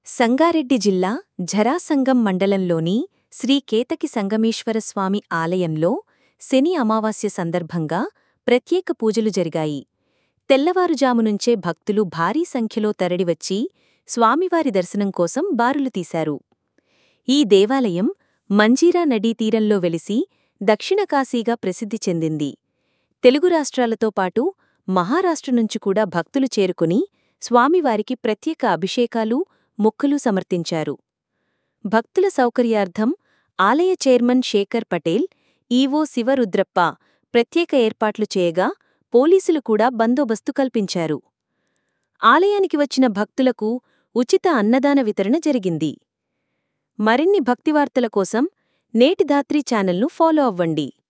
సంగారెడ్డి జిల్లా ఝరాసంగం మండలంలోని శ్రీ కేతకి సంగమేశ్వరస్వామి ఆలయంలో శని అమావాస్య సందర్భంగా ప్రత్యేక పూజలు జరిగాయి తెల్లవారుజామునుంచే భక్తులు భారీ సంఖ్యలో తరలివచ్చి స్వామివారి దర్శనం కోసం బారులు తీశారు ఈ దేవాలయం మంజీరా నదీ తీరంలో వెలిసి దక్షిణ కాశీగా ప్రసిద్ధి చెందింది తెలుగు రాష్ట్రాలతో పాటు మహారాష్ట్ర నుంచి కూడా భక్తులు చేరుకుని స్వామివారికి ప్రత్యేక అభిషేకాలు మొక్కులు సమర్పించారు భక్తుల సౌకర్యార్థం ఆలయ చైర్మన్ శేఖర్ పటేల్ ఈవో శివరుద్రప్ప ప్రత్యేక ఏర్పాట్లు చేయగా పోలీసులు కూడా బందోబస్తు కల్పించారు ఆలయానికి వచ్చిన భక్తులకు ఉచిత అన్నదాన వితరణ జరిగింది మరిన్ని భక్తివార్తల కోసం నేటి ధాత్రి ఛానల్ను ఫాలో అవ్వండి